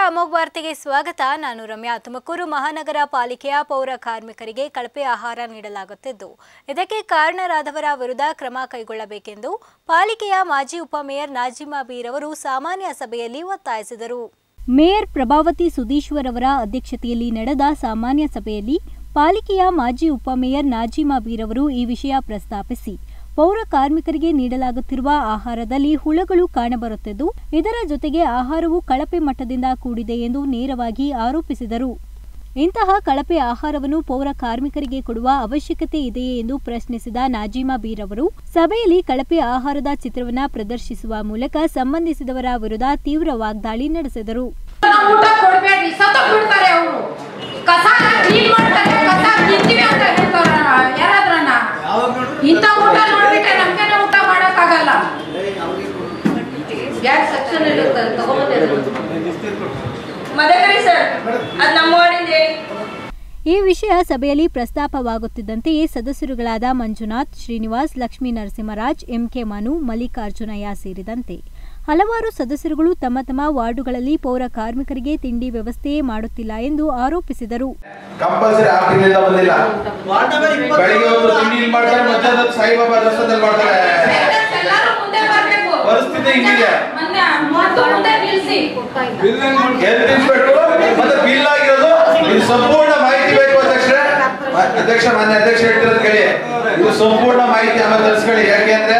ಅಮೋಘ್ ವಾರ್ತೆಗೆ ಸ್ವಾಗತ ನಾನು ರಮ್ಯಾ ತುಮಕೂರು ಮಹಾನಗರ ಪಾಲಿಕೆಯ ಪೌರ ಕಾರ್ಮಿಕರಿಗೆ ಕಳಪೆ ಆಹಾರ ನೀಡಲಾಗುತ್ತಿದ್ದು ಇದಕ್ಕೆ ಕಾರಣರಾದವರ ವಿರುದ್ಧ ಕ್ರಮ ಕೈಗೊಳ್ಳಬೇಕೆಂದು ಪಾಲಿಕೆಯ ಮಾಜಿ ಉಪಮೇಯರ್ ನಾಜಿಮಾ ಬೀರ್ ಅವರು ಸಾಮಾನ್ಯ ಸಭೆಯಲ್ಲಿ ಒತ್ತಾಯಿಸಿದರು ಮೇಯರ್ ಪ್ರಭಾವತಿ ಸುಧೀಶ್ವರ್ ಅವರ ಅಧ್ಯಕ್ಷತೆಯಲ್ಲಿ ನಡೆದ ಸಾಮಾನ್ಯ ಸಭೆಯಲ್ಲಿ ಪಾಲಿಕೆಯ ಮಾಜಿ ಉಪಮೇಯರ್ ನಾಜಿಮಾ ಬೀರ್ ಅವರು ಈ ವಿಷಯ ಪ್ರಸ್ತಾಪಿಸಿ ಪೌರ ಕಾರ್ಮಿಕರಿಗೆ ನೀಡಲಾಗುತ್ತಿರುವ ಆಹಾರದಲ್ಲಿ ಹುಳಗಳು ಕಾಣಬರುತ್ತಿದ್ದು ಇದರ ಜೊತೆಗೆ ಆಹಾರವು ಕಳಪೆ ಮಟ್ಟದಿಂದ ಕೂಡಿದೆ ಎಂದು ನೇರವಾಗಿ ಆರೋಪಿಸಿದರು ಇಂತಹ ಕಳಪೆ ಆಹಾರವನ್ನು ಪೌರ ಕಾರ್ಮಿಕರಿಗೆ ಕೊಡುವ ಅವಶ್ಯಕತೆ ಇದೆಯೇ ಎಂದು ಪ್ರಶ್ನಿಸಿದ ನಾಜಿಮಾ ಬೀರ್ ಅವರು ಸಭೆಯಲ್ಲಿ ಕಳಪೆ ಆಹಾರದ ಚಿತ್ರವನ್ನ ಪ್ರದರ್ಶಿಸುವ ಮೂಲಕ ಸಂಬಂಧಿಸಿದವರ ವಿರುದ್ಧ ತೀವ್ರ ವಾಗ್ದಾಳಿ ನಡೆಸಿದರು ಊಟ ಕೊಡ್ಬೇಡ್ರಿ ಸತ್ತ ಬಿಡ್ತಾರೆ ಅವರು ಕಸ ಕ್ಲೀನ್ ಮಾಡ್ತಾರೆ ಕಸ ತಿಂತೀವಿ ಅಂತ ಹೇಳ್ತಾರ ಯಾರಾದ್ರನ್ನ ಇಂಥ ಊಟ ನೋಡ್ಬಿಟ್ರೆ ನಮ್ಗೆನೆ ಊಟ ಮಾಡಕ್ಕಾಗಲ್ಲ ಗ್ಯಾಸ್ ಸೆಕ್ಷನ್ ಇರುತ್ತೆ ತಗೊಂಬಂದಿರೋದು ಮದಕರಿ ಸರ್ ಅದ್ ನಮ್ಮ ವಾರ್ಡಿಂದ ಹೇಳಿ ಈ ವಿಷಯ ಸಭೆಯಲ್ಲಿ ಪ್ರಸ್ತಾಪವಾಗುತ್ತಿದ್ದಂತೆಯೇ ಸದಸ್ಯರುಗಳಾದ ಮಂಜುನಾಥ್ ಶ್ರೀನಿವಾಸ್ ಲಕ್ಷ್ಮೀ ನರಸಿಂಹರಾಜ್ ಎಂಕೆ ಮನು ಮಲ್ಲಿಕಾರ್ಜುನಯ್ಯ ಸೇರಿದಂತೆ ಹಲವಾರು ಸದಸ್ಯರುಗಳು ತಮ್ಮ ತಮ್ಮ ವಾರ್ಡುಗಳಲ್ಲಿ ಪೌರ ಕಾರ್ಮಿಕರಿಗೆ ತಿಂಡಿ ವ್ಯವಸ್ಥೆಯೇ ಮಾಡುತ್ತಿಲ್ಲ ಎಂದು ಆರೋಪಿಸಿದರು ಕಂಪಲ್ಸರಿ ಆಫ್ಟರ್ನಿಂದ ಬಂದಿಲ್ಲ ಬೆಳಿಗ್ಗೆ ಹೊತ್ತು ತಿಂಡಿ ಇಲ್ಲಿ ಮಾಡ್ತಾರೆ ಮಧ್ಯಾಹ್ನ ಹೊತ್ತು ಸಾಯಿಬಾಬಾ ದರ್ಶನದಲ್ಲಿ ಮಾಡ್ತಾರೆ ಎಲ್ಲರೂ ಮುಂದೆ ಬರ್ಬೇಕು ಪರಿಸ್ಥಿತಿ ಹಿಂಗಿದೆ ಮೊನ್ನೆ ಮತ್ತು ಮುಂದೆ ನಿಲ್ಸಿ ಹೆಲ್ತ್ ಇನ್ಸ್ಪೆಕ್ಟರ್ ಮತ್ತೆ ಬಿಲ್ ಆಗಿರೋದು ಇದು ಸಂಪೂರ್ಣ ಮಾಹಿತಿ ಬೇಕು ಅಧ್ಯಕ್ಷರೇ ಮ- ಅಧ್ಯಕ್ಷ ಮಾನ್ಯ ಅಧ್ಯಕ್ಷ ಹೇಳ್ತಿರೋದು ಕೇಳಿ ಇದು ಸಂಪೂರ್ಣ ಮಾಹಿತಿ ಆಮೇಲೆ ತರಿಸ್ಕೊಳ್ಳಿ ಯಾಕೆಂದ್ರೆ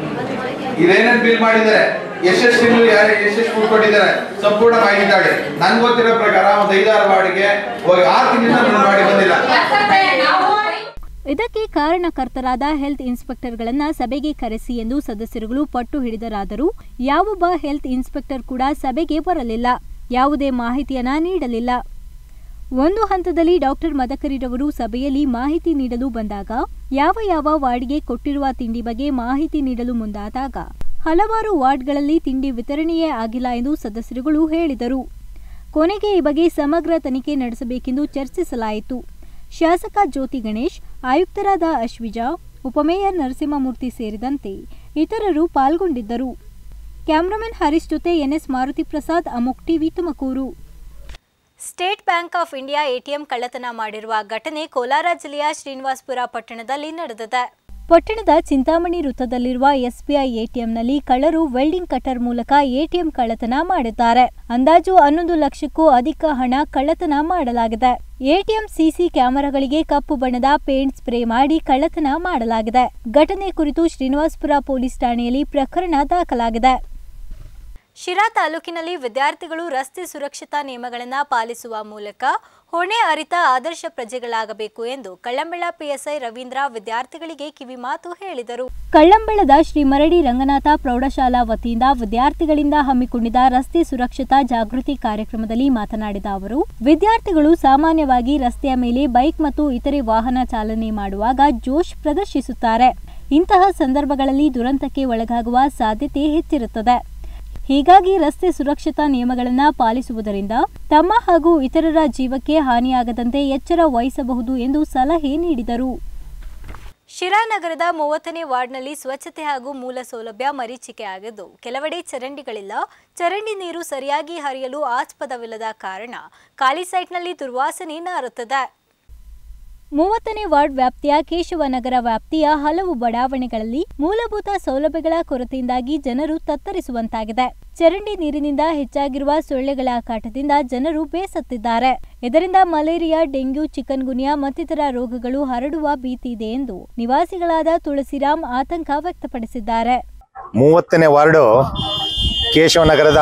ಇದೇನೇನ್ ಬಿಲ್ ಮಾಡಿದ್ದಾರೆ ಎಷ್ಟೆಷ್ಟು ತಿಂಗಳು ಯಾರು ಎಷ್ಟೆಷ್ಟು ಫುಡ್ ಕೊಟ್ಟಿದ್ದಾರೆ ಸಂಪೂರ್ಣ ಮಾಹಿತಿ ತಾಳಿ ನನ್ಗೆ ಗೊತ್ತಿರೋ ಪ್ರಕಾರ ಒಂದು ಐದಾರು ವಾರ್ಡ್ಗೆ ಹೋಗಿ ಆರು ತಿಂಗಳಿಂದ ನನ್ನ ಮಾಡಿ ಬಂದಿಲ್ಲ ಯಾಕಂದ್ರೆ ನಾವು ಇದಕ್ಕೆ ಕಾರಣಕರ್ತರಾದ ಹೆಲ್ತ್ ಇನ್ಸ್ಪೆಕ್ಟರ್ಗಳನ್ನ ಸಭೆಗೆ ಕರೆಸಿ ಎಂದು ಸದಸ್ಯರುಗಳು ಪಟ್ಟು ಹಿಡಿದರಾದರೂ ಯಾವೊಬ್ಬ ಹೆಲ್ತ್ ಇನ್ಸ್ಪೆಕ್ಟರ್ ಕೂಡ ಸಭೆಗೆ ಬರಲಿಲ್ಲ ಯಾವುದೇ ಮಾಹಿತಿಯನ್ನ ನೀಡಲಿಲ್ಲ ಒಂದು ಹಂತದಲ್ಲಿ ಡಾಕ್ಟರ್ ಮದಕರಿರವರು ಸಭೆಯಲ್ಲಿ ಮಾಹಿತಿ ನೀಡಲು ಬಂದಾಗ ಯಾವ ಯಾವ ವಾರ್ಡ್ಗೆ ಕೊಟ್ಟಿರುವ ತಿಂಡಿ ಬಗ್ಗೆ ಮಾಹಿತಿ ನೀಡಲು ಮುಂದಾದಾಗ ಹಲವಾರು ವಾರ್ಡ್ಗಳಲ್ಲಿ ತಿಂಡಿ ವಿತರಣೆಯೇ ಆಗಿಲ್ಲ ಎಂದು ಸದಸ್ಯರುಗಳು ಹೇಳಿದರು ಕೊನೆಗೆ ಈ ಬಗ್ಗೆ ಸಮಗ್ರ ತನಿಖೆ ನಡೆಸಬೇಕೆಂದು ಚರ್ಚಿಸಲಾಯಿತು ಶಾಸಕ ಜ್ಯೋತಿ ಗಣೇಶ್ ಆಯುಕ್ತರಾದ ಅಶ್ವಿಜಾ ಉಪಮೇಯರ್ ನರಸಿಂಹಮೂರ್ತಿ ಸೇರಿದಂತೆ ಇತರರು ಪಾಲ್ಗೊಂಡಿದ್ದರು ಕ್ಯಾಮ್ರಾಮನ್ ಹರೀಶ್ ಜೊತೆ N S Maruti Prasad Amogh TV Tumakuru State Bank of India ATM ಕಳ್ಳತನ ಮಾಡಿರುವ ಘಟನೆ ಕೋಲಾರ ಜಿಲ್ಲೆಯ ಶ್ರೀನಿವಾಸಪುರ ಪಟ್ಟಣದಲ್ಲಿ ನಡೆದಿದೆ ಪಟ್ಟಣದ ಚಿಂತಾಮಣಿ ವೃತ್ತದಲ್ಲಿರುವ ಎಸ್ಬಿಐ ಎಟಿಎಂನಲ್ಲಿ ಕಳ್ಳರು ವೆಲ್ಡಿಂಗ್ ಕಟರ್ ಮೂಲಕ ಎಟಿಎಂ ಕಳ್ಳತನ ಮಾಡಿದ್ದಾರೆ ಅಂದಾಜು ಹನ್ನೊಂದು ಲಕ್ಷಕ್ಕೂ ಅಧಿಕ ಹಣ ಕಳ್ಳತನ ಮಾಡಲಾಗಿದೆ ಎಟಿಎಂ ಸಿಸಿ ಕ್ಯಾಮೆರಾಗಳಿಗೆ ಕಪ್ಪು ಬಣ್ಣದ ಪೇಂಟ್ ಸ್ಪ್ರೇ ಮಾಡಿ ಕಳ್ಳತನ ಮಾಡಲಾಗಿದೆ ಘಟನೆ ಕುರಿತು ಶ್ರೀನಿವಾಸಪುರ ಪೊಲೀಸ್ ಠಾಣೆಯಲ್ಲಿ ಪ್ರಕರಣ ದಾಖಲಾಗಿದೆ ಶಿರಾ ತಾಲೂಕಿನಲ್ಲಿ ವಿದ್ಯಾರ್ಥಿಗಳು ರಸ್ತೆ ಸುರಕ್ಷತಾ ನಿಯಮಗಳನ್ನು ಪಾಲಿಸುವ ಮೂಲಕ ಹೊಣೆ ಅರಿತ ಆದರ್ಶ ಪ್ರಜೆಗಳಾಗಬೇಕು ಎಂದು ಕಳ್ಳಂಬೆಳ ಪಿಎಸ್ಐ ರವೀಂದ್ರ ವಿದ್ಯಾರ್ಥಿಗಳಿಗೆ ಕಿವಿಮಾತು ಹೇಳಿದರು ಕಳ್ಳಂಬೆಳದ ಶ್ರೀ ಮರಡಿ ರಂಗನಾಥ ಪ್ರೌಢಶಾಲಾ ವತಿಯಿಂದ ವಿದ್ಯಾರ್ಥಿಗಳಿಂದ ಹಮ್ಮಿಕೊಂಡಿದ್ದ ರಸ್ತೆ ಸುರಕ್ಷತಾ ಜಾಗೃತಿ ಕಾರ್ಯಕ್ರಮದಲ್ಲಿ ಮಾತನಾಡಿದ ಅವರು ವಿದ್ಯಾರ್ಥಿಗಳು ಸಾಮಾನ್ಯವಾಗಿ ರಸ್ತೆಯ ಮೇಲೆ ಬೈಕ್ ಮತ್ತು ಇತರೆ ವಾಹನ ಚಾಲನೆ ಮಾಡುವಾಗ ಜೋಶ್ ಪ್ರದರ್ಶಿಸುತ್ತಾರೆ ಇಂತಹ ಸಂದರ್ಭಗಳಲ್ಲಿ ದುರಂತಕ್ಕೆ ಒಳಗಾಗುವ ಸಾಧ್ಯತೆ ಹೆಚ್ಚಿರುತ್ತದೆ ಹೀಗಾಗಿ ರಸ್ತೆ ಸುರಕ್ಷತಾ ನಿಯಮಗಳನ್ನು ಪಾಲಿಸುವುದರಿಂದ ತಮ್ಮ ಹಾಗೂ ಇತರರ ಜೀವಕ್ಕೆ ಹಾನಿಯಾಗದಂತೆ ಎಚ್ಚರ ವಹಿಸಬಹುದು ಎಂದು ಸಲಹೆ ನೀಡಿದರು ಶಿರಾ ನಗರದ ಮೂವತ್ತನೇ ವಾರ್ಡ್ನಲ್ಲಿ ಸ್ವಚ್ಛತೆ ಹಾಗೂ ಮೂಲ ಸೌಲಭ್ಯ ಮರೀಚಿಕೆಯಾಗಿದ್ದು ಕೆಲವೆಡೆ ಚರಂಡಿಗಳಿಲ್ಲ ಚರಂಡಿ ನೀರು ಸರಿಯಾಗಿ ಹರಿಯಲು ಆಸ್ಪದವಿಲ್ಲದ ಕಾರಣ ಖಾಲಿ ಸೈಟ್ನಲ್ಲಿ ದುರ್ವಾಸನೆ ನಾರುತ್ತದೆ ಮೂವತ್ತನೇ ವಾರ್ಡ್ ವ್ಯಾಪ್ತಿಯ ಕೇಶವನಗರ ವ್ಯಾಪ್ತಿಯ ಹಲವು ಬಡಾವಣೆಗಳಲ್ಲಿ ಮೂಲಭೂತ ಸೌಲಭ್ಯಗಳ ಕೊರತೆಯಿಂದಾಗಿ ಜನರು ತತ್ತರಿಸುವಂತಾಗಿದೆ ಚರಂಡಿ ನೀರಿನಿಂದ ಹೆಚ್ಚಾಗಿರುವ ಸೊಳ್ಳೆಗಳ ಕಾಟದಿಂದ ಜನರು ಬೇಸತ್ತಿದ್ದಾರೆ ಇದರಿಂದ ಮಲೇರಿಯಾ ಡೆಂಗ್ಯೂ ಚಿಕನ್ ಗುನ್ಯಾ ಮತ್ತಿತರ ರೋಗಗಳು ಹರಡುವ ಭೀತಿ ಇದೆ ಎಂದು ನಿವಾಸಿಗಳಾದ ತುಳಸಿರಾಮ್ ಆತಂಕ ವ್ಯಕ್ತಪಡಿಸಿದ್ದಾರೆ ಮೂವತ್ತನೇ ವಾರ್ಡು ಕೇಶವನಗರದ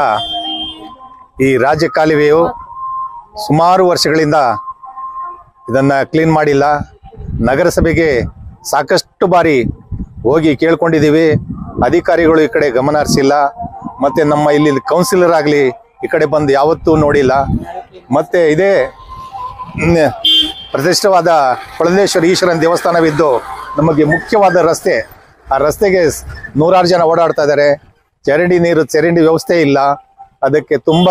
ಈ ರಾಜ್ಯ ಕಾಲುವೆಯು ಸುಮಾರು ವರ್ಷಗಳಿಂದ ಇದನ್ನು ಕ್ಲೀನ್ ಮಾಡಿಲ್ಲ ನಗರಸಭೆಗೆ ಸಾಕಷ್ಟು ಬಾರಿ ಹೋಗಿ ಕೇಳ್ಕೊಂಡಿದ್ದೀವಿ ಅಧಿಕಾರಿಗಳು ಈ ಕಡೆ ಗಮನ ಹರಿಸಿಲ್ಲ ಮತ್ತು ನಮ್ಮ ಇಲ್ಲಿ ಕೌನ್ಸಿಲರ್ ಆಗಲಿ ಈ ಕಡೆ ಬಂದು ಯಾವತ್ತೂ ನೋಡಿಲ್ಲ ಮತ್ತು ಇದೇ ಮ್, ಪ್ರತಿಷ್ಠವಾದ ಕೊಳಲೇಶ್ವರ ಈಶ್ವರನ ದೇವಸ್ಥಾನವಿದ್ದು ನಮಗೆ ಮುಖ್ಯವಾದ ರಸ್ತೆ ಆ ರಸ್ತೆಗೆ ಸ್- ನೂರಾರು ಜನ ಓಡಾಡ್ತಾ ಇದ್ದಾರೆ ಚರಂಡಿ ನೀರು ಚರಂಡಿ ವ್ಯವಸ್ಥೆ ಇಲ್ಲ ಅದಕ್ಕೆ ತುಂಬ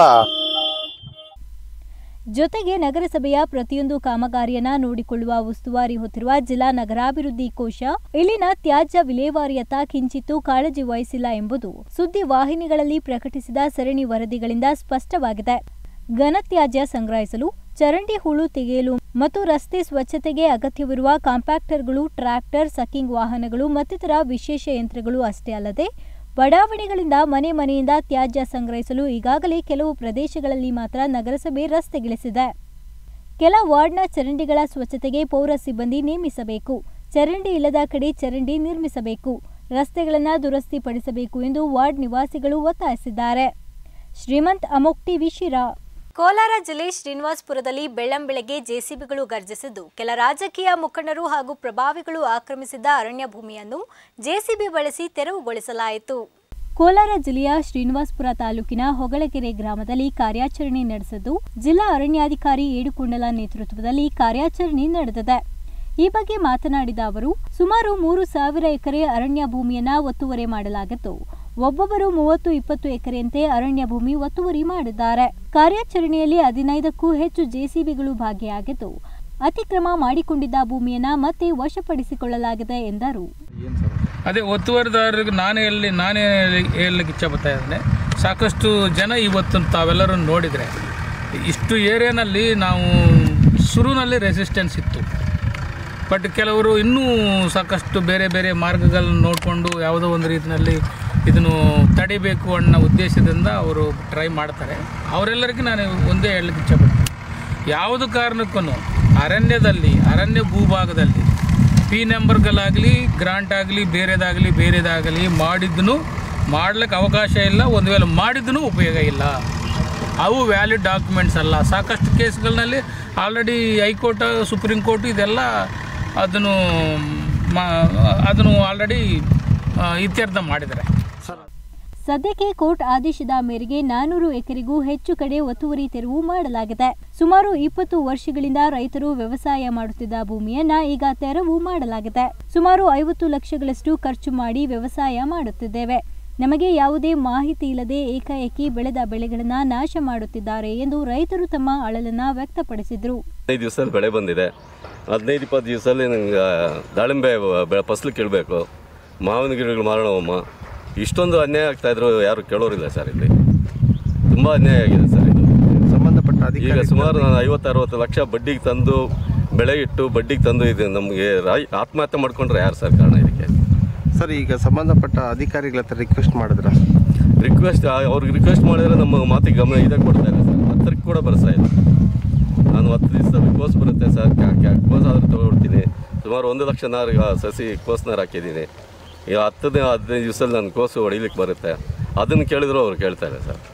ಜೊತೆಗೆ ನಗರಸಭೆಯ ಪ್ರತಿಯೊಂದು ಕಾಮಗಾರಿಯನ್ನ ನೋಡಿಕೊಳ್ಳುವ ಉಸ್ತುವಾರಿ ಹೊತ್ತಿರುವ ಜಿಲ್ಲಾ ನಗರಾಭಿವೃದ್ಧಿ ಕೋಶ ಇಲ್ಲಿನ ತ್ಯಾಜ್ಯ ವಿಲೇವಾರಿಯತ್ತ ಕಿಂಚಿತ್ತೂ ಕಾಳಜಿ ವಹಿಸಿಲ್ಲ ಎಂಬುದು ಸುದ್ದಿ ವಾಹಿನಿಗಳಲ್ಲಿ ಪ್ರಕಟಿಸಿದ ಸರಣಿ ವರದಿಗಳಿಂದ ಸ್ಪಷ್ಟವಾಗಿದೆ ಘನತ್ಯಾಜ್ಯ ಸಂಗ್ರಹಿಸಲು ಚರಂಡಿ ಹೂಳು ತೆಗೆಯಲು ಮತ್ತು ರಸ್ತೆ ಸ್ವಚ್ಛತೆಗೆ ಅಗತ್ಯವಿರುವ ಕಾಂಪ್ಯಾಕ್ಟರ್ಗಳು ಟ್ರ್ಯಾಕ್ಟರ್ ಸಕ್ಕಿಂಗ್ ವಾಹನಗಳು ಮತ್ತಿತರ ವಿಶೇಷ ಯಂತ್ರಗಳು ಅಷ್ಟೇ ಅಲ್ಲದೆ ಬಡಾವಣೆಗಳಿಂದ ಮನೆ ಮನೆಯಿಂದ ತ್ಯಾಜ್ಯ ಸಂಗ್ರಹಿಸಲು ಈಗಾಗಲೇ ಕೆಲವು ಪ್ರದೇಶಗಳಲ್ಲಿ ಮಾತ್ರ ನಗರಸಭೆ ರಸ್ತೆಗಿಳಿಸಿದೆ ಕೆಲ ವಾರ್ಡ್ನ ಚರಂಡಿಗಳ ಸ್ವಚ್ಛತೆಗೆ ಪೌರ ಸಿಬ್ಬಂದಿ ನೇಮಿಸಬೇಕು ಚರಂಡಿ ಇಲ್ಲದ ಕಡೆ ಚರಂಡಿ ನಿರ್ಮಿಸಬೇಕು ರಸ್ತೆಗಳನ್ನು ದುರಸ್ತಿಪಡಿಸಬೇಕು ಎಂದು ವಾರ್ಡ್ ನಿವಾಸಿಗಳು ಒತ್ತಾಯಿಸಿದ್ದಾರೆ ಶ್ರೀಮಂತ್ ಅಮೋಕ್ ಟಿವಿ ಶಿರಾ ಕೋಲಾರ ಜಿಲ್ಲೆ ಶ್ರೀನಿವಾಸಪುರದಲ್ಲಿ ಬೆಳ್ಳಂಬೆಳಗ್ಗೆ ಜೆಸಿಬಿಗಳು ಗರ್ಜಿಸಿದ್ದು ಕೆಲ ರಾಜಕೀಯ ಮುಖಂಡರು ಹಾಗೂ ಪ್ರಭಾವಿಗಳು ಆಕ್ರಮಿಸಿದ್ದ ಅರಣ್ಯ ಭೂಮಿಯನ್ನು ಜೆಸಿಬಿ ಬಳಸಿ ತೆರವುಗೊಳಿಸಲಾಯಿತು ಕೋಲಾರ ಜಿಲ್ಲೆಯ ಶ್ರೀನಿವಾಸಪುರ ತಾಲೂಕಿನ ಹೊಗಳಕೆರೆ ಗ್ರಾಮದಲ್ಲಿ ಕಾರ್ಯಾಚರಣೆ ನಡೆಸಿದ್ದು ಜಿಲ್ಲಾ ಅರಣ್ಯಾಧಿಕಾರಿ ಏಡುಕೊಂಡಲ ನೇತೃತ್ವದಲ್ಲಿ ಕಾರ್ಯಾಚರಣೆ ನಡೆದಿದೆ ಈ ಬಗ್ಗೆ ಮಾತನಾಡಿದ ಅವರು ಸುಮಾರು ಮೂರು ಸಾವಿರ ಎಕರೆ ಅರಣ್ಯ ಭೂಮಿಯನ್ನ ಒತ್ತುವರಿ ಮಾಡಲಾಗಿತ್ತು ಒಬ್ಬೊಬ್ಬರು ಮೂವತ್ತು ಇಪ್ಪತ್ತು ಎಕರೆಯಂತೆ ಅರಣ್ಯ ಭೂಮಿ ಒತ್ತುವರಿ ಮಾಡಿದ್ದಾರೆ ಕಾರ್ಯಾಚರಣೆಯಲ್ಲಿ ಹದಿನೈದಕ್ಕೂ ಹೆಚ್ಚು ಜೆಸಿಬಿಗಳು ಭಾಗಿಯಾಗಿದ್ದು ಅತಿಕ್ರಮ ಮಾಡಿಕೊಂಡಿದ್ದ ಭೂಮಿಯನ್ನ ಮತ್ತೆ ವಶಪಡಿಸಿಕೊಳ್ಳಲಾಗಿದೆ ಎಂದರು ಅದೇ ಒತ್ತುವರಿದಾರರಿಗೆ ನಾನು ಹೇಳಿ ನಾನೇ ಹೇಳಿ- ಹೇಳಲಿಕ್ಕೆ ಇಚ್ಛೆ ಪಡ್ತಾ ಇದ್ದೇನೆ ಸಾಕಷ್ಟು ಜನ ಇವತ್ತು ತಾವೆಲ್ಲರೂ ನೋಡಿದರೆ ಇಷ್ಟು ಏರಿಯಾನಲ್ಲಿ ನಾವು ಶುರುನಲ್ಲಿ ರೆಸಿಸ್ಟೆನ್ಸ್ ಇತ್ತು ಬಟ್ ಕೆಲವರು ಇನ್ನೂ ಸಾಕಷ್ಟು ಬೇರೆ ಬೇರೆ ಮಾರ್ಗಗಳನ್ನು ನೋಡಿಕೊಂಡು ಯಾವುದೋ ಒಂದು ರೀತಿಯಲ್ಲಿ ಇದನ್ನು ತಡಿಬೇಕು ಅನ್ನೋ ಉದ್ದೇಶದಿಂದ ಅವರು ಟ್ರೈ ಮಾಡ್ತಾರೆ ಅವರೆಲ್ಲರಿಗೂ ನಾನು ಒಂದೇ ಹೇಳಲಿಕ್ಕೆ ಇಚ್ಛೆಪಡ್ತೀನಿ ಯಾವುದು ಕಾರಣಕ್ಕೂ ಅರಣ್ಯದಲ್ಲಿ ಅರಣ್ಯ ಭೂಭಾಗದಲ್ಲಿ ಪಿ ನಂಬರ್ಗಳಾಗಲಿ ಗ್ರಾಂಟ್ ಆಗಲಿ ಬೇರೆದಾಗಲಿ ಬೇರೆದಾಗಲಿ ಮಾಡಿದ್ದನು ಮಾಡ್ಲಿಕ್ಕೆ ಅವಕಾಶ ಇಲ್ಲ ಒಂದು ವೇಳೆ ಮಾಡಿದ್ದೂ ಉಪಯೋಗ ಇಲ್ಲ ಅವು ವ್ಯಾಲಿಡ್ ಡಾಕ್ಯುಮೆಂಟ್ಸ್ ಅಲ್ಲ ಸಾಕಷ್ಟು ಕೇಸ್ಗಳಲ್ಲಿ ಆಲ್ರೆಡಿ ಹೈಕೋರ್ಟ್ ಸುಪ್ರೀಂ ಕೋರ್ಟ್ ಇದೆಲ್ಲ ಅದನ್ನು ಮಾ ಅದನ್ನು ಆಲ್ರೆಡಿ ಇತ್ಯರ್ಥ ಮಾಡಿದ್ದಾರೆ ಸದ್ಯಕ್ಕೆ ಕೋರ್ಟ್ ಆದೇಶದ ಮೇರೆಗೆ ನಾನೂರು ಎಕರೆಗೂ ಹೆಚ್ಚು ಕಡೆ ಒತ್ತುವರಿ ತೆರವು ಮಾಡಲಾಗಿದೆ ಸುಮಾರು ಇಪ್ಪತ್ತು ವರ್ಷಗಳಿಂದ ರೈತರು ವ್ಯವಸಾಯ ಮಾಡುತ್ತಿದ್ದ ಭೂಮಿಯನ್ನ ಈಗ ತೆರವು ಮಾಡಲಾಗಿದೆ ಸುಮಾರು ಐವತ್ತು ಲಕ್ಷಗಳಷ್ಟು ಖರ್ಚು ಮಾಡಿ ವ್ಯವಸಾಯ ಮಾಡುತ್ತಿದ್ದೇವೆ ನಮಗೆ ಯಾವುದೇ ಮಾಹಿತಿ ಇಲ್ಲದೆ ಏಕಾಏಕಿ ಬೆಳೆದ ಬೆಳೆಗಳನ್ನ ನಾಶ ಮಾಡುತ್ತಿದ್ದಾರೆ ಎಂದು ರೈತರು ತಮ್ಮ ಅಳಲನ್ನ ವ್ಯಕ್ತಪಡಿಸಿದ್ರು ಹದಿನೈದು ದಿವಸದಲ್ಲಿ ಬೆಳೆ ಬಂದಿದೆ ಹದಿನೈದು ಇಪ್ಪತ್ತು ದಿವಸದಲ್ಲಿ ನಂಗೆ ದಾಳಿಂಬೆ ಬೆ ಫಸಲು ಕೀಳಬೇಕು ಮಾವಿನ ಗಿಡಗಳು ಮಾರೋಣವಮ್ಮ ಇಷ್ಟೊಂದು ಅನ್ಯಾಯ ಆಗ್ತಾಯಿದ್ರು ಯಾರು ಕೇಳೋರಿಲ್ಲ ಸರ್ ಇಲ್ಲಿ ತುಂಬ ಅನ್ಯಾಯ ಆಗಿದೆ ಸರ್ ಇದು ಸಂಬಂಧಪಟ್ಟ ಈಗ ಅಧಿಕಾರಿ ಸುಮಾರು ನಾನು ಐವತ್ತು ಅರವತ್ತು ಲಕ್ಷ ಬಡ್ಡಿಗೆ ತಂದು ಬೆಳೆ ಇಟ್ಟು ಬಡ್ಡಿಗೆ ತಂದು ಇದು ನಮಗೆ ರಾಯ್ ಆತ್ಮಹತ್ಯೆ ಮಾಡ್ಕೊಂಡ್ರೆ ಯಾರು ಸರ್ ಕಾರಣ ಇದಕ್ಕೆ ಸರ್ ಈಗ ಸಂಬಂಧಪಟ್ಟ ಅಧಿಕಾರಿಗಳ ಹತ್ರ ರಿಕ್ವೆಸ್ಟ್ ಮಾಡಿದ್ರ ರಿಕ್ವೆಸ್ಟ್ ಅವ್ರಿಗೆ ರಿಕ್ವೆಸ್ಟ್ ಮಾಡಿದ್ರೆ ನಮ್ಮ ಮಾತಿಗೆ ಗಮನ ಇದಕ್ಕೆ ಕೊಡ್ತಾ ಇಲ್ಲ ಸರ್ ಹತ್ತರಿಗೆ ಕೂಡ ಬರ್ತಾ ಇಲ್ಲ ನಾನು ಹತ್ತು ದಿವಸದಲ್ಲಿ ಕೋಸ್ ಬರುತ್ತೆ ಸರ್ ಕೋಸ್ ಆದರೂ ತೊಗೊಳ್ತೀನಿ ಸುಮಾರು ಒಂದು ಲಕ್ಷ ನಾರು ಈಗ ಸಸಿ ಕೋಸ್ನಾರು ಹಾಕಿದ್ದೀನಿ ಈಗ ಹತ್ತು ದಿನ ಹದಿನೈದು ದಿವಸದಲ್ಲಿ ನನ್ನ ಕೋಸು ಹೊಡಿಲಿಕ್ಕೆ ಬರುತ್ತೆ ಅದನ್ನು ಕೇಳಿದ್ರು ಅವ್ರು ಕೇಳ್ತಾ ಇಲ್ಲ ಸರ್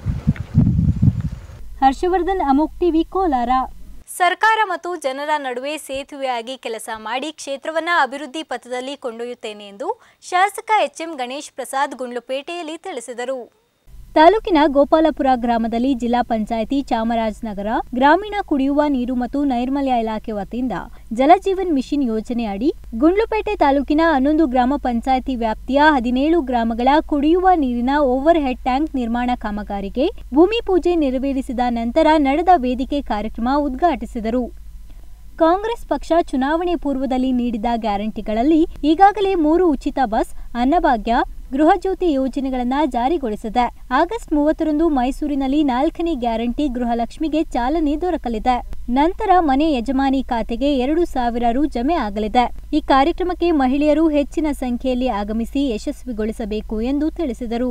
ಹರ್ಷವರ್ಧನ್ ಅಮೋಕ್ ಟಿವಿ ಕೋಲಾರ ಸರ್ಕಾರ ಮತ್ತು ಜನರ ನಡುವೆ ಸೇತುವೆಯಾಗಿ ಕೆಲಸ ಮಾಡಿ ಕ್ಷೇತ್ರವನ್ನ ಅಭಿವೃದ್ಧಿ ಪಥದಲ್ಲಿ ಕೊಂಡೊಯ್ಯುತ್ತೇನೆ ಎಂದು ಶಾಸಕ ಎಚ್ಎಂ ಗಣೇಶ್ ಪ್ರಸಾದ್ ಗುಂಡ್ಲುಪೇಟೆಯಲ್ಲಿ ತಿಳಿಸಿದರು ತಾಲೂಕಿನ ಗೋಪಾಲಪುರ ಗ್ರಾಮದಲ್ಲಿ ಜಿಲ್ಲಾ ಪಂಚಾಯಿತಿ ಚಾಮರಾಜನಗರ ಗ್ರಾಮೀಣ ಕುಡಿಯುವ ನೀರು ಮತ್ತು ನೈರ್ಮಲ್ಯ ಇಲಾಖೆ ವತಿಯಿಂದ ಜಲಜೀವನ್ ಮಿಷನ್ ಯೋಜನೆ ಅಡಿ ಗುಂಡ್ಲುಪೇಟೆ ತಾಲೂಕಿನ ಹನ್ನೊಂದು ಗ್ರಾಮ ಪಂಚಾಯಿತಿ ವ್ಯಾಪ್ತಿಯ ಹದಿನೇಳು ಗ್ರಾಮಗಳ ಕುಡಿಯುವ ನೀರಿನ ಓವರ್ ಹೆಡ್ ಟ್ಯಾಂಕ್ ನಿರ್ಮಾಣ ಕಾಮಗಾರಿಗೆ ಭೂಮಿ ಪೂಜೆ ನೆರವೇರಿಸಿದ ನಂತರ ನಡೆದ ವೇದಿಕೆ ಕಾರ್ಯಕ್ರಮ ಉದ್ಘಾಟಿಸಿದರು ಕಾಂಗ್ರೆಸ್ ಪಕ್ಷ ಚುನಾವಣೆ ಪೂರ್ವದಲ್ಲಿ ನೀಡಿದ ಗ್ಯಾರಂಟಿಗಳಲ್ಲಿ ಈಗಾಗಲೇ ಮೂರು ಉಚಿತ ಬಸ್ ಅನ್ನಭಾಗ್ಯ ಗೃಹಜ್ಯೋತಿ ಯೋಜನೆಗಳನ್ನು ಜಾರಿಗೊಳಿಸಿದೆ ಆಗಸ್ಟ್ ಮೂವತ್ತರಂದು ಮೈಸೂರಿನಲ್ಲಿ ನಾಲ್ಕನೇ ಗ್ಯಾರಂಟಿ ಗೃಹಲಕ್ಷ್ಮಿಗೆ ಚಾಲನೆ ದೊರಕಲಿದೆ ನಂತರ ಮನೆ ಯಜಮಾನಿ ಖಾತೆಗೆ ಎರಡು ಸಾವಿರ ರು ಜಮೆ ಆಗಲಿದೆ ಈ ಕಾರ್ಯಕ್ರಮಕ್ಕೆ ಮಹಿಳೆಯರು ಹೆಚ್ಚಿನ ಸಂಖ್ಯೆಯಲ್ಲಿ ಆಗಮಿಸಿ ಯಶಸ್ವಿಗೊಳಿಸಬೇಕು ಎಂದು ತಿಳಿಸಿದರು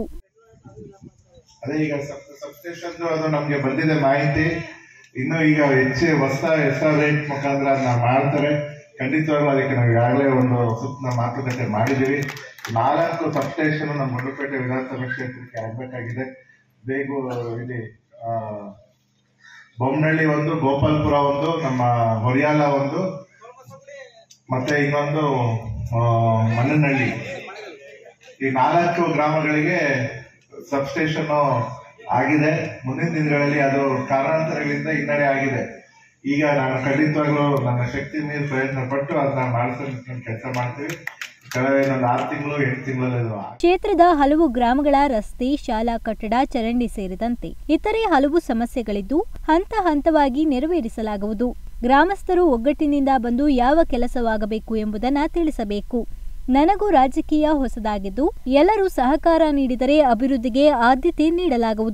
ಅದೇ ಈಗ ಸಬ್ ಸಬ್ಸ್ಟೇಷನ್ ಅದು ನಮ್ಗೆ ಬಂದಿದೆ ಮಾಹಿತಿ ಇನ್ನು ಈಗ ಹೆಚ್ಚು ಹೊಸ ಹೊಸ ರೇಟ್ ಮುಖಾಂತರ ಅದನ್ನ ಮಾಡ್ತಾರೆ ಖಂಡಿತವಾಗ್ಲೂ ಅದಕ್ಕೆ ನಾವು ಈಗಾಗಲೇ ಒಂದು ಸುತ್ತ ಮಾತುಕತೆ ಮಾಡಿದ್ದೀವಿ ನಾಲ್ಕು ಸಬ್ಸ್ಟೇಷನ್ ನಮ್ಮ ಗುಂಡ್ಲುಪೇಟೆ ವಿಧಾನಸಭಾ ಕ್ಷೇತ್ರಕ್ಕೆ ಆಗ್ಬೇಕಾಗಿದೆ ಬೇಗ ಇಲ್ಲಿ ಆ, ಬೊಮ್ಮನಹಳ್ಳಿ ಒಂದು ಗೋಪಾಲ್ಪುರ ಒಂದು ನಮ್ಮ ಹೊರಿಯಾಲ ಒಂದು ಮತ್ತೆ ಇನ್ನೊಂದು ಆ, ಮನ್ನನಹಳ್ಳಿ ಈ ನಾಲ್ಕು ಗ್ರಾಮಗಳಿಗೆ ಸಬ್ಸ್ಟೇಷನ್ ಆಗಿದೆ ಮುಂದಿನ ದಿನಗಳಲ್ಲಿ ಅದು ಕಾರಣಾಂತರಗಳಿಂದ ಹಿನ್ನಡೆ ಆಗಿದೆ ಈಗ ನಾನು ಖಂಡಿತವಾಗ್ಲೂ ನನ್ನ ಶಕ್ತಿ ಮೀರಿ ಪ್ರಯತ್ನ ಪಟ್ಟು ಅದನ್ನ ಮಾಡಿಸೋದಕ್ಕೆ ಕೆಲಸ ಮಾಡ್ತೀವಿ ಕಳೆದ ಇನ್ನೊಂದು ಆರು ತಿಂಗಳು ಎಂಟು ತಿಂಗಳಲ್ಲಿ ಅದು ಆಗುತ್ತೆ. ಕ್ಷೇತ್ರದ ಹಲವು ಗ್ರಾಮಗಳ ರಸ್ತೆ ಶಾಲಾ ಕಟ್ಟಡ ಚರಂಡಿ ಸೇರಿದಂತೆ ಇತರೆ ಹಲವು ಸಮಸ್ಯೆಗಳಿದ್ದು ಹಂತ ಹಂತವಾಗಿ ನೆರವೇರಿಸಲಾಗುವುದು ಗ್ರಾಮಸ್ಥರು ಒಗ್ಗಟ್ಟಿನಿಂದ ಬಂದು ಯಾವ ಕೆಲಸವಾಗಬೇಕು ಎಂಬುದನ್ನ ತಿಳಿಸಬೇಕು ನನಗೂ ರಾಜಕೀಯ ಹೊಸದಾಗಿದ್ದು ಎಲ್ಲರೂ ಸಹಕಾರ ನೀಡಿದರೆ ಅಭಿವೃದ್ಧಿಗೆ ಆದ್ಯತೆ ನೀಡಲಾಗುವುದು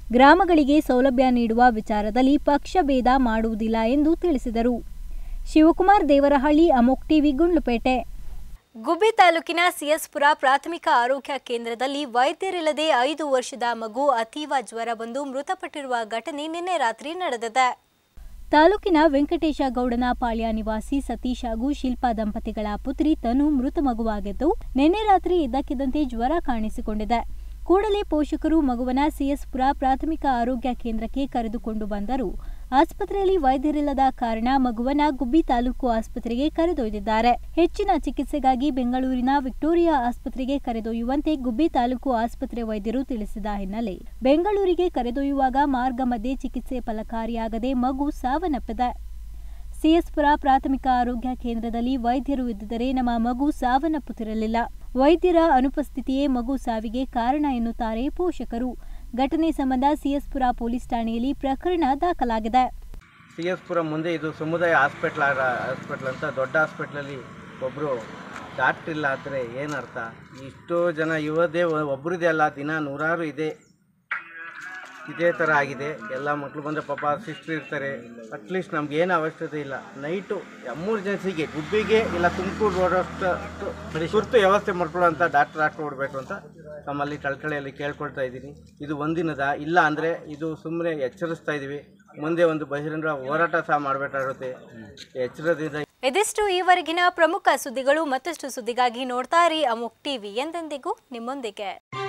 ಗ್ರಾಮಗಳಿಗೆ ಸೌಲಭ್ಯ ನೀಡುವ ವಿಚಾರದಲ್ಲಿ ಪಕ್ಷಭೇದ ಮಾಡುವುದಿಲ್ಲ ಎಂದು ತಿಳಿಸಿದರು ಶಿವಕುಮಾರ್ ದೇವರಹಳ್ಳಿ ಅಮೋಕ್ ಟಿವಿ ಗುಂಡ್ಲುಪೇಟೆ ಗುಬ್ಬಿ ತಾಲೂಕಿನ ಸಿಎಸ್ಪುರ ಪ್ರಾಥಮಿಕ ಆರೋಗ್ಯ ಕೇಂದ್ರದಲ್ಲಿ ವೈದ್ಯರಿಲ್ಲದೆ ಐದು ವರ್ಷದ ಮಗು ಅತೀವ ಜ್ವರ ಬಂದು ಮೃತಪಟ್ಟಿರುವ ಘಟನೆ ನಿನ್ನೆ ರಾತ್ರಿ ನಡೆದಿದೆ ತಾಲೂಕಿನ ವೆಂಕಟೇಶ ಗೌಡನ ಪಾಳ್ಯ ನಿವಾಸಿ ಸತೀಶ್ ಹಾಗೂ ಶಿಲ್ಪಾ ದಂಪತಿಗಳ ಪುತ್ರಿ ತನು ಮೃತ ಮಗುವಾಗಿದ್ದು ನಿನ್ನೆ ರಾತ್ರಿ ಇದ್ದಕ್ಕಿದ್ದಂತೆ ಜ್ವರ ಕಾಣಿಸಿಕೊಂಡಿದೆ ಕೂಡಲೇ ಪೋಷಕರು ಮಗುವನ ಸಿಎಸ್ಪುರ ಪ್ರಾಥಮಿಕ ಆರೋಗ್ಯ ಕೇಂದ್ರಕ್ಕೆ ಕರೆದುಕೊಂಡು ಬಂದರು ಆಸ್ಪತ್ರೆಯಲ್ಲಿ ವೈದ್ಯರಿಲ್ಲದ ಕಾರಣ ಮಗುವನ ಗುಬ್ಬಿ ತಾಲೂಕು ಆಸ್ಪತ್ರೆಗೆ ಕರೆದೊಯ್ದಿದ್ದಾರೆ ಹೆಚ್ಚಿನ ಚಿಕಿತ್ಸೆಗಾಗಿ ಬೆಂಗಳೂರಿನ ವಿಕ್ಟೋರಿಯಾ ಆಸ್ಪತ್ರೆಗೆ ಕರೆದೊಯ್ಯುವಂತೆ ಗುಬ್ಬಿ ತಾಲೂಕು ಆಸ್ಪತ್ರೆ ವೈದ್ಯರು ತಿಳಿಸಿದ ಹಿನ್ನೆಲೆ ಬೆಂಗಳೂರಿಗೆ ಕರೆದೊಯ್ಯುವಾಗ ಮಾರ್ಗ ಮಧ್ಯೆ ಚಿಕಿತ್ಸೆ ಫಲಕಾರಿಯಾಗದೆ ಮಗು ಸಾವನ್ನಪ್ಪಿದೆ ಸಿಎಸ್ಪುರ ಪ್ರಾಥಮಿಕ ಆರೋಗ್ಯ ಕೇಂದ್ರದಲ್ಲಿ ವೈದ್ಯರು ಇದ್ದಿದ್ದರೆ ನಮ್ಮ ಮಗು ಸಾವನ್ನಪ್ಪುತ್ತಿರಲಿಲ್ಲ ವೈದ್ಯರ ಅನುಪಸ್ಥಿತಿಯೇ ಮಗು ಸಾವಿಗೆ ಕಾರಣ ಎನ್ನುತ್ತಾರೆ ಪೋಷಕರು ಘಟನೆ ಸಂಬಂಧ ಸಿಎಸ್ಪುರ ಪೊಲೀಸ್ ಠಾಣೆಯಲ್ಲಿ ಪ್ರಕರಣ ದಾಖಲಾಗಿದೆ ಸಿ ಎಸ್ ಪುರ ಮುಂದೆ ಇದು ಸಮುದಾಯ ಹಾಸ್ಪಿಟ್ಲ್ ಹಾಸ್ಪಿಟ್ಲ್ ಅಂತ ದೊಡ್ಡ ಹಾಸ್ಪಿಟ್ಲಲ್ಲಿ ಒಬ್ಬರು ಡಾಕ್ಟ್ರ್ ಇಲ್ಲ ಅಂದರೆ ಏನರ್ಥ ಇಷ್ಟೋ ಜನ ಇವದೇ ಒಬ್ಬರದೇ ಅಲ್ಲ ದಿನ ನೂರಾರು ಇದೆ ಇದೇ ಥರ ಆಗಿದೆ ಎಲ್ಲ ಮಕ್ಕಳು ಬಂದರೆ ಪಾಪ ಸಿಸ್ಟ್ರ್ ಇರ್ತಾರೆ ಅಟ್ಲೀಸ್ಟ್ ನಮ್ಗೆ ಏನು ಅವಶ್ಯಕತೆ ಇಲ್ಲ ನೈಟು ಎಮರ್ಜೆನ್ಸಿಗೆ ಗುಬ್ಬಿಗೆ ಇಲ್ಲ ತುಮಕೂರು ರೋಡಷ್ಟು ತುರ್ತು ವ್ಯವಸ್ಥೆ ಮಾಡ್ಕೊಳ್ಳೋಂಥ ಡಾಕ್ಟರ್ ಹಾಕ್ಕೊಡ್ಬೇಕು ಅಂತ ನಮ್ಮಲ್ಲಿ ಕಳ್ಕಳಿಯಲ್ಲಿ ಕೇಳ್ಕೊಳ್ತಾ ಇದ್ದೀನಿ ಇದು ಒಂದಿನದ ಇಲ್ಲ ಅಂದರೆ ಇದು ಸುಮ್ಮನೆ ಎಚ್ಚರಿಸ್ತಾ ಇದ್ದೀವಿ ಮುಂದೆ ಒಂದು ಬಹಿರಂಗ ಹೋರಾಟ ಸಹ ಮಾಡಬೇಕಾಗುತ್ತೆ ಎಚ್ಚರದಿಂದ ಇದಿಷ್ಟು ಈವರೆಗಿನ ಪ್ರಮುಖ ಸುದ್ದಿಗಳು ಮತ್ತಷ್ಟು ಸುದ್ದಿಗಾಗಿ ನೋಡ್ತಾ ಇರಿ ಅಮುಕ್ ಟಿವಿ ಎಂದೆಂದಿಗೂ ನಿಮ್ಮೊಂದಿಗೆ